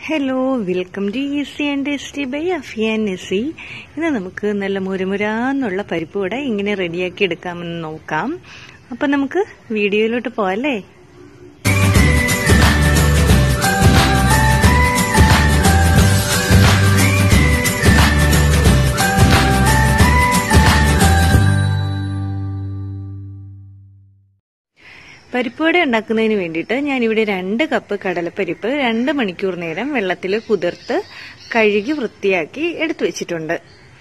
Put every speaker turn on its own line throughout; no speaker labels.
hello welcome to easy and tasty by Afiya Nesi ഇന്ന് നമുക്ക് നല്ല മുരുമുരാന്നുള്ള പരിപ്പ് കൂടെ ഇങ്ങനെ റെഡിയാക്കി എടുക്കാമെന്ന് നോക്കാം അപ്പൊ നമുക്ക് വീഡിയോയിലോട്ട് പോവാല്ലേ പരിപ്പുവട ഉണ്ടാക്കുന്നതിന് വേണ്ടിയിട്ട് ഞാനിവിടെ രണ്ട് കപ്പ് കടലപ്പരിപ്പ് രണ്ട് മണിക്കൂർ നേരം വെള്ളത്തിൽ കുതിർത്ത് കഴുകി വൃത്തിയാക്കി എടുത്തു വെച്ചിട്ടുണ്ട്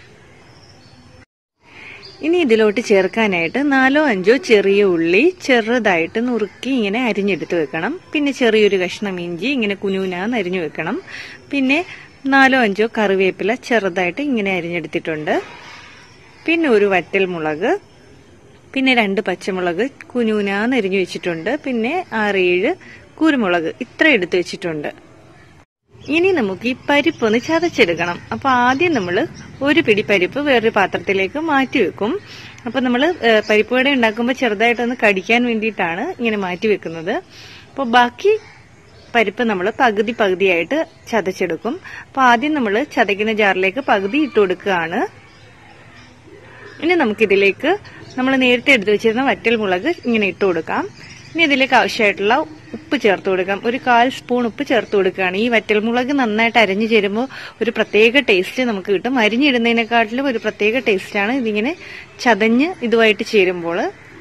ഇനി ഇതിലോട്ട് ചേർക്കാനായിട്ട് നാലോ അഞ്ചോ ചെറിയ ഉള്ളി ചെറുതായിട്ട് നുറുക്കി ഇങ്ങനെ അരിഞ്ഞെടുത്ത് വെക്കണം പിന്നെ ചെറിയൊരു കഷ്ണം ഇഞ്ചി ഇങ്ങനെ കുനുകുനാന്ന് അരിഞ്ഞു വെക്കണം പിന്നെ നാലോ അഞ്ചോ കറിവേപ്പില ചെറുതായിട്ട് ഇങ്ങനെ അരിഞ്ഞെടുത്തിട്ടുണ്ട് പിന്നെ ഒരു വറ്റൽ മുളക് പിന്നെ രണ്ട് പച്ചമുളക് കുനൂനാന്ന് എരിഞ്ഞു വെച്ചിട്ടുണ്ട് പിന്നെ ആറേഴ് കുരുമുളക് ഇത്ര എടുത്തു വെച്ചിട്ടുണ്ട് ഇനി നമുക്ക് ഈ പരിപ്പ് ഒന്ന് ചതച്ചെടുക്കണം അപ്പൊ ആദ്യം നമ്മൾ ഒരു പിടി പരിപ്പ് വേറൊരു പാത്രത്തിലേക്ക് മാറ്റി വെക്കും അപ്പൊ നമ്മൾ പരിപ്പ് വട ഉണ്ടാക്കുമ്പോൾ ചെറുതായിട്ടൊന്ന് കടിക്കാൻ വേണ്ടിയിട്ടാണ് ഇങ്ങനെ മാറ്റി വെക്കുന്നത് അപ്പോൾ ബാക്കി പരിപ്പ് നമ്മൾ പകുതി പകുതിയായിട്ട് ചതച്ചെടുക്കും അപ്പൊ ആദ്യം നമ്മൾ ചതയ്ക്കുന്ന ജാറിലേക്ക് പകുതി ഇട്ട് കൊടുക്കുകയാണ് ഇനി നമുക്കിതിലേക്ക് നമ്മൾ നേരത്തെ എടുത്തു വെച്ചിരുന്ന വറ്റൽ മുളക് ഇങ്ങനെ ഇട്ട് കൊടുക്കാം ഇനി ഇതിലേക്ക് ആവശ്യമായിട്ടുള്ള ഉപ്പ് ചേർത്ത് കൊടുക്കാം ഒരു കാൽ സ്പൂൺ ഉപ്പ് ചേർത്ത് കൊടുക്കുകയാണ് ഈ വറ്റൽ മുളക് നന്നായിട്ട് അരഞ്ഞു ചേരുമ്പോൾ ഒരു പ്രത്യേക ടേസ്റ്റ് നമുക്ക് കിട്ടും അരിഞ്ഞിടുന്നതിനെക്കാട്ടിലും ഒരു പ്രത്യേക ടേസ്റ്റാണ് ഇതിങ്ങനെ ചതഞ്ഞ് ഇതുമായിട്ട് ചേരുമ്പോൾ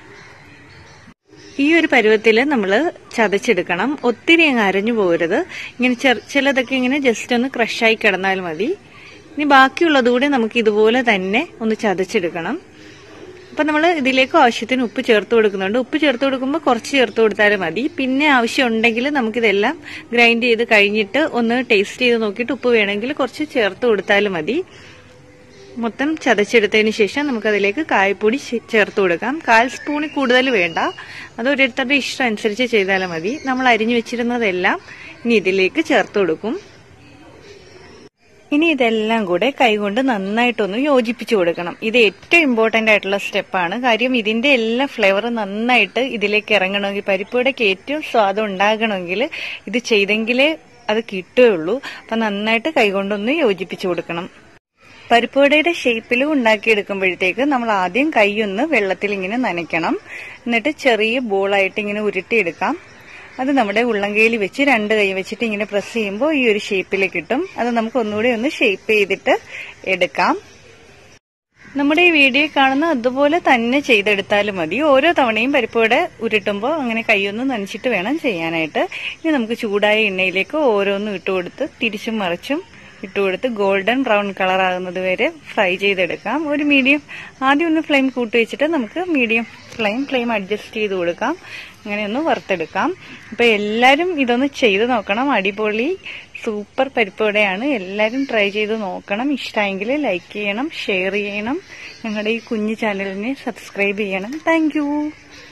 ഈ ഒരു പരുവത്തിൽ നമ്മൾ ചതച്ചെടുക്കണം ഒത്തിരി അങ്ങ് അരഞ്ഞു പോകരുത് ഇങ്ങനെ ചിലതൊക്കെ ഇങ്ങനെ ജസ്റ്റ് ഒന്ന് ക്രഷായി കിടന്നാൽ മതി ഇനി ബാക്കിയുള്ളത് കൂടി നമുക്ക് ഇതുപോലെ തന്നെ ഒന്ന് ചതച്ചെടുക്കണം അപ്പൊ നമ്മൾ ഇതിലേക്ക് ആവശ്യത്തിന് ഉപ്പ് ചേർത്ത് കൊടുക്കുന്നുണ്ട് ഉപ്പ് ചേർത്ത് കൊടുക്കുമ്പോൾ കുറച്ച് ചേർത്ത് കൊടുത്താലും മതി പിന്നെ ആവശ്യം ഉണ്ടെങ്കിൽ നമുക്കിതെല്ലാം ഗ്രൈൻഡ് ചെയ്ത് കഴിഞ്ഞിട്ട് ഒന്ന് ടേസ്റ്റ് ചെയ്ത് നോക്കിയിട്ട് ഉപ്പ് വേണമെങ്കിൽ കുറച്ച് ചേർത്ത് കൊടുത്താലും മതി മൊത്തം ചതച്ചെടുത്തതിന് ശേഷം നമുക്കതിലേക്ക് കായപ്പൊടി ചേർത്ത് കൊടുക്കാം കാൽ സ്പൂണിൽ കൂടുതൽ വേണ്ട അത് ഓരോരുത്തരുടെ ഇഷ്ടം അനുസരിച്ച് ചെയ്താലും മതി നമ്മൾ അരിഞ്ഞു വെച്ചിരുന്നതെല്ലാം ഇനി ഇതിലേക്ക് ചേർത്ത് കൊടുക്കും ഇനി ഇതെല്ലാം കൂടെ കൈകൊണ്ട് നന്നായിട്ടൊന്ന് യോജിപ്പിച്ചു കൊടുക്കണം ഇത് ഏറ്റവും ഇമ്പോർട്ടന്റ് ആയിട്ടുള്ള സ്റ്റെപ്പാണ് കാര്യം ഇതിന്റെ എല്ലാ ഫ്ലേവർ നന്നായിട്ട് ഇതിലേക്ക് ഇറങ്ങണമെങ്കിൽ പരിപ്പുവടയ്ക്ക് ഏറ്റവും സ്വാദം ഉണ്ടാകണമെങ്കിൽ ഇത് ചെയ്തെങ്കിലേ അത് കിട്ടുകയുള്ളൂ അപ്പൊ നന്നായിട്ട് കൈകൊണ്ടൊന്ന് യോജിപ്പിച്ചു കൊടുക്കണം പരിപ്പുവടയുടെ ഷേപ്പിൽ ഉണ്ടാക്കിയെടുക്കുമ്പോഴത്തേക്ക് നമ്മൾ ആദ്യം കൈയൊന്ന് വെള്ളത്തിൽ ഇങ്ങനെ നനയ്ക്കണം എന്നിട്ട് ചെറിയ ബോളായിട്ട് ഇങ്ങനെ ഉരുട്ടിയെടുക്കാം അത് നമ്മുടെ ഉള്ളംകൈയിൽ വെച്ച് രണ്ട് കൈ വെച്ചിട്ട് ഇങ്ങനെ പ്രസ് ചെയ്യുമ്പോൾ ഈ ഒരു ഷേപ്പിൽ കിട്ടും അത് നമുക്ക് ഒന്നുകൂടി ഒന്ന് ഷേപ്പ് ചെയ്തിട്ട് എടുക്കാം നമ്മുടെ ഈ വീഡിയോ കാണുന്ന അതുപോലെ തന്നെ ചെയ്തെടുത്താലും മതി ഓരോ തവണയും പരിപ്പോടെ ഉരുട്ടുമ്പോൾ അങ്ങനെ കൈയൊന്ന് നനച്ചിട്ട് വേണം ചെയ്യാനായിട്ട് ഇനി നമുക്ക് ചൂടായ എണ്ണയിലേക്ക് ഓരോന്നും ഇട്ടുകൊടുത്ത് തിരിച്ചും മറിച്ചും ഇട്ടുകൊടുത്ത് ഗോൾഡൻ ബ്രൗൺ കളർ ആകുന്നത് വരെ ഫ്രൈ ചെയ്തെടുക്കാം ഒരു മീഡിയം ആദ്യം ഒന്ന് ഫ്ലെയിം കൂട്ടി വെച്ചിട്ട് നമുക്ക് മീഡിയം ഫ്ലെയിം ഫ്ലെയിം അഡ്ജസ്റ്റ് ചെയ്ത് കൊടുക്കാം അങ്ങനെ ഒന്ന് വറുത്തെടുക്കാം അപ്പൊ എല്ലാരും ഇതൊന്ന് ചെയ്ത് നോക്കണം അടിപൊളി സൂപ്പർ പരിപ്പോടെയാണ് എല്ലാരും ട്രൈ ചെയ്ത് നോക്കണം ഇഷ്ടമെങ്കിൽ ലൈക്ക് ചെയ്യണം ഷെയർ ചെയ്യണം ഞങ്ങളുടെ ഈ കുഞ്ഞു ചാനലിനെ സബ്സ്ക്രൈബ് ചെയ്യണം താങ്ക്